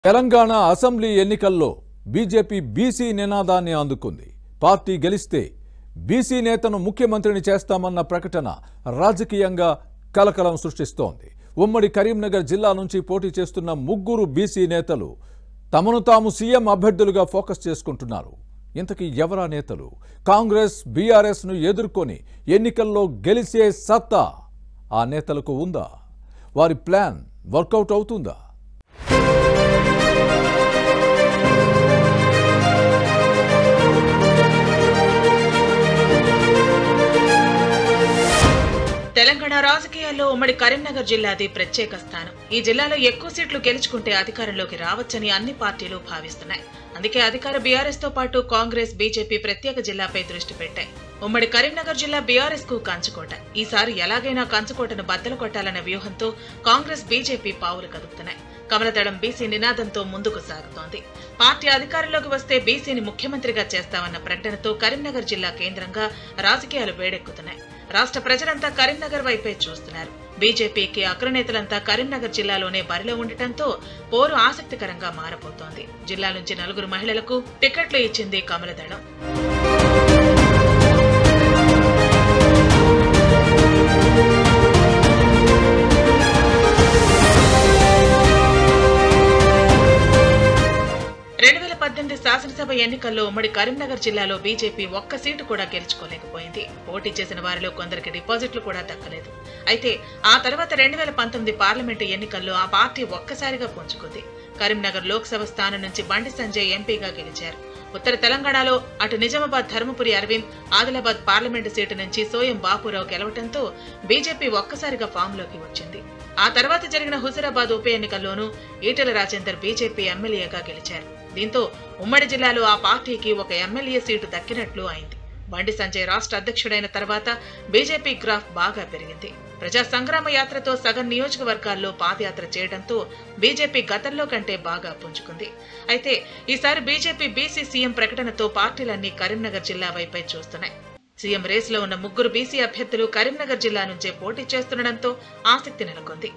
Telangana assembly ఎన్నికల్లో BJP BC నినాదాన్ని అందుకుంది పార్టీ గెలిస్తే బీసీ నేతను ముఖ్యమంత్రిని చేస్తామన్న ప్రకటన రాజకీయంగా కలకలం సృష్టిస్తోంది ఉమ్మడి కరీంనగర్ జిల్లా నుంచి పోటీ చేస్తున్న ముగ్గురు బీసీ నేతలు తమను తాము సీఎం అభ్యర్థులుగా ఫోకస్ చేసుకుంటున్నారు ఇంతకీ ఎవరా నేతలు కాంగ్రెస్ బీఆర్ఎస్ ను ఎదుర్కొని ఎన్నికల్లో గెలిచే సత్తా ఆ నేతలకు ఉందా వారి ప్లాన్ వర్కౌట్ అవుతుందా తెలంగాణ రాజకీయాల్లో ఉమ్మడి కరీంనగర్ జిల్లాది ప్రత్యేక స్థానం ఈ జిల్లాలో ఎక్కువ సీట్లు గెలుచుకుంటే అధికారంలోకి రావచ్చని అన్ని పార్టీలు భావిస్తున్నాయి అందుకే అధికార బీఆర్ఎస్ తో పాటు కాంగ్రెస్ బీజేపీ ప్రత్యేక జిల్లాపై దృష్టి పెట్టాయి ఉమ్మడి కరీంనగర్ జిల్లా బీఆర్ఎస్ కు కంచుకోట ఈసారి ఎలాగైనా కంచుకోటను బద్దలు కొట్టాలన్న వ్యూహంతో కాంగ్రెస్ బీజేపీ పావులు కదుపుతున్నాయి కమలదళం బీసీ నినాదంతో ముందుకు సాగుతోంది పార్టీ అధికారంలోకి వస్తే బీసీని ముఖ్యమంత్రిగా చేస్తామన్న ప్రకటనతో కరీంనగర్ జిల్లా కేంద్రంగా రాజకీయాలు వేడెక్కుతున్నాయి రాష్ట్ర ప్రజలంతా కరీంనగర్ వైపే చూస్తున్నారు బీజేపీకి అగ్రనేతలంతా కరీంనగర్ జిల్లాలోనే బరిలో ఉండటంతో పోరు ఆసక్తికరంగా మారబోతోంది జిల్లా నుంచి నలుగురు మహిళలకు టికెట్లు ఇచ్చింది కమలదళం రెండు వేల పద్దెనిమిది శాసనసభ ఎన్నికల్లో ఉమ్మడి కరీంనగర్ జిల్లాలో బీజేపీ ఒక్క సీటు కూడా గెలుచుకోలేకపోయింది పోటీ చేసిన వారిలో కొందరికి డిపాజిట్లు కూడా దక్కలేదు అయితే ఆ తర్వాత రెండు వేల పంతొమ్మిది పార్లమెంటు ఎన్నికల్లో ఆ పార్టీ ఒక్కసారిగా పుంజుకుంది కరీంనగర్ లోక్సభ స్థానం నుంచి బండి సంజయ్ ఎంపీగా గెలిచారు ఉత్తర తెలంగాణలో అటు నిజామాబాద్ ధర్మపురి అరవింద్ ఆదిలాబాద్ పార్లమెంటు సీటు నుంచి సోయం బాపురావు గెలవటంతో బీజేపీ ఒక్కసారిగా ఫామ్లోకి వచ్చింది ఆ తర్వాత జరిగిన హుజురాబాద్ ఉప ఎన్నికల్లోనూ ఈటెల రాజేందర్ బీజేపీ ఎమ్మెల్యేగా గెలిచారు దీంతో ఉమ్మడి జిల్లాలో ఆ పార్టీకి ఒక ఎమ్మెల్యే సీటు దక్కినట్లు అయింది బండి సంజయ్ రాష్ట్ర అధ్యక్షుడైన తర్వాత బీజేపీ గ్రాఫ్ బాగా పెరిగింది ప్రజా సంగ్రామ యాత్రతో సగం నియోజకవర్గాల్లో పాదయాత్ర చేయడంతో బీజేపీ గతంలో కంటే బాగా పుంజుకుంది అయితే ఈసారి బీజేపీ బీసీ సీఎం ప్రకటనతో పార్టీలన్నీ కరీంనగర్ జిల్లా వైపే చూస్తున్నాయి సీఎం రేసులో ఉన్న ముగ్గురు బీసీ అభ్యర్థులు కరీంనగర్ జిల్లా నుంచే పోటీ చేస్తుండటంతో ఆసక్తి నెలకొంది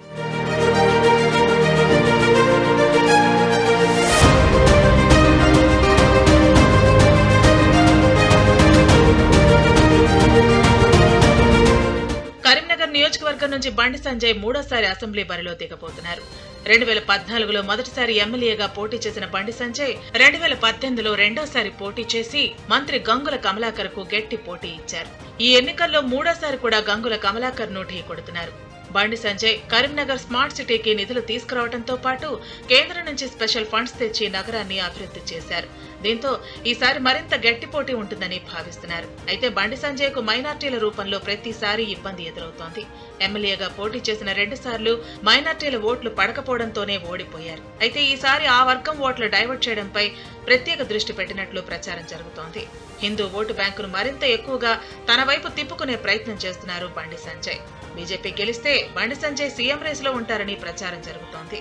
కరీంనగర్ నియోజకవర్గం నుంచి బండి సంజయ్ మూడోసారి అసెంబ్లీ బరిలో దిగబోతున్నారు రెండు వేల పద్నాలుగులో మొదటిసారి ఎమ్మెల్యేగా పోటీ చేసిన బండి సంజయ్ రెండు వేల పద్దెనిమిదిలో రెండోసారి పోటీ చేసి మంత్రి గంగుల కమలాకర్ కు గట్టి పోటీ ఇచ్చారు ఈ ఎన్నికల్లో మూడోసారి కూడా గంగుల కమలాకర్ ను ఢీ కొడుతున్నారు బండి సంజయ్ కరీంనగర్ స్మార్ట్ సిటీకి నిధులు తీసుకురావడంతో పాటు కేంద్రం నుంచి స్పెషల్ ఫండ్స్ తెచ్చి నగరాన్ని అభివృద్ధి చేశారు దీంతో ఈసారి మరింత గట్టి పోటీ ఉంటుందని భావిస్తున్నారు అయితే బండి సంజయ్ కు మైనార్టీల రూపంలో ప్రతిసారి ఇబ్బంది ఎదురవుతోంది ఎమ్మెల్యేగా పోటీ చేసిన రెండు సార్లు మైనార్టీల ఓట్లు పడకపోవడంతోనే ఓడిపోయారు అయితే ఈసారి ఆ వర్గం ఓట్లు డైవర్ట్ చేయడంపై ప్రత్యేక దృష్టి పెట్టినట్లు ప్రచారం జరుగుతోంది హిందూ ఓటు బ్యాంకును మరింత ఎక్కువగా తన వైపు తిప్పుకునే ప్రయత్నం చేస్తున్నారు బండి సంజయ్ బీజేపీ గెలిస్తే బండి సంజయ్ సీఎం రేసులో ఉంటారని ప్రచారం జరుగుతోంది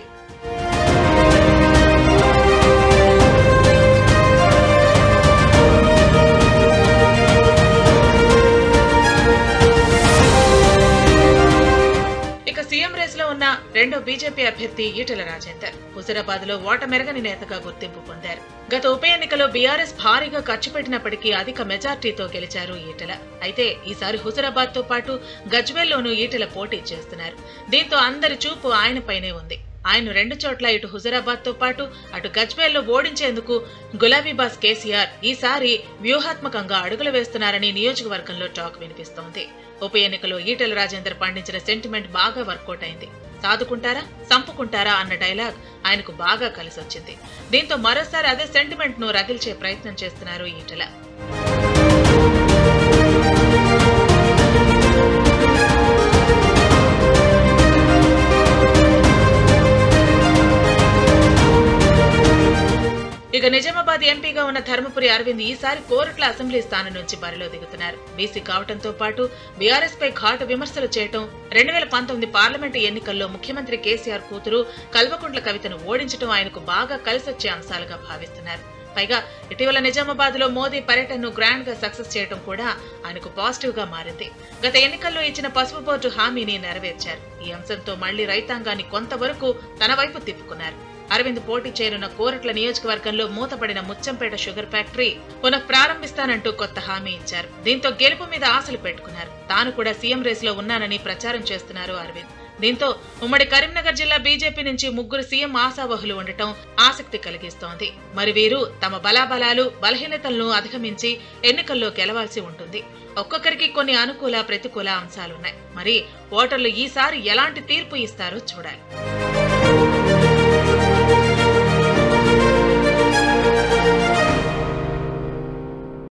ఇక సీఎం రేస్ లో ఉన్న రెండో బీజేపీ అభ్యర్థి ఈటెల రాజేందర్ హుజరాబాద్ లో ఓటమెరగని నేతగా గుర్తింపు పొందారు గత ఉప ఎన్నికలో బీఆర్ఎస్ భారీగా ఖర్చు పెట్టినప్పటికీ అధిక మెజార్టీతో గెలిచారు ఈటెల అయితే ఈసారి హుజరాబాద్ తో పాటు గజ్వేల్లోనూ ఈటెల పోటీ చేస్తున్నారు దీంతో అందరి చూపు ఆయనపైనే ఉంది ఆయన రెండు చోట్ల ఇటు హుజరాబాద్ తో పాటు అటు గజ్వేల్లో ఓడించేందుకు గులాబీబాస్ కేసీఆర్ ఈసారి వ్యూహాత్మకంగా అడుగులు వేస్తున్నారని నియోజకవర్గంలో టాక్ వినిపిస్తోంది ఉప ఎన్నికలో ఈటెల రాజేందర్ పండించిన సెంటిమెంట్ బాగా వర్కౌట్ అయింది సాదుకుంటారా సంపుకుంటారా అన్న డైలాగ్ ఆయనకు బాగా కలిసొచ్చింది దీంతో మరోసారి అదే సెంటిమెంట్ ను రగిల్చే ప్రయత్నం చేస్తున్నారు ఈటెల ఇక నిజామాబాద్ ఎంపీగా ఉన్న ధర్మపురి అరవింద్ ఈసారి కోరట్ల అసెంబ్లీ స్థానం నుంచి బరిలో దిగుతున్నారు బీసీ కావడంతో పాటు బీఆర్ఎస్ పై ఘాటు విమర్శలు చేయటం రెండు వేల పంతొమ్మిది పార్లమెంటు ఎన్నికల్లో ముఖ్యమంత్రి కేసీఆర్ కూతురు కల్వకుంట్ల కవితను ఓడించడం ఆయనకు బాగా కలిసొచ్చే అంశాలుగా భావిస్తున్నారు పైగా ఇటీవల నిజామాబాద్ లో మోదీ పర్యటనను గ్రాండ్ గా సక్సెస్ చేయడం కూడా ఆయనకు పాజిటివ్ గా మారింది గత ఎన్నికల్లో ఇచ్చిన పసుపు బోర్డు హామీని నెరవేర్చారు ఈ అంశంతో మళ్లీ రైతాంగాన్ని కొంతవరకు తన వైపు తిప్పుకున్నారు అరవింద్ పోటీ చేరున్న కోరట్ల నియోజకవర్గంలో మూతపడిన ముచ్చంపేట షుగర్ ఫ్యాక్టరీ పునః ప్రారంభిస్తానంటూ కొత్త హామీ ఇచ్చారు దీంతో గెలుపు మీద ఆశలు పెట్టుకున్నారు తాను కూడా సీఎం రేస్ లో ఉన్నానని ప్రచారం చేస్తున్నారు అరవింద్ దీంతో ఉమ్మడి కరీంనగర్ జిల్లా బీజేపీ నుంచి ముగ్గురు సీఎం ఆశావహులు ఉండటం ఆసక్తి కలిగిస్తోంది మరి వీరు తమ బలాబలాలు బలహీనతలను అధిగమించి ఎన్నికల్లో గెలవాల్సి ఉంటుంది ఒక్కొక్కరికి కొన్ని అనుకూల ప్రతికూల అంశాలున్నాయి మరి ఓటర్లు ఈసారి ఎలాంటి తీర్పు ఇస్తారో చూడాలి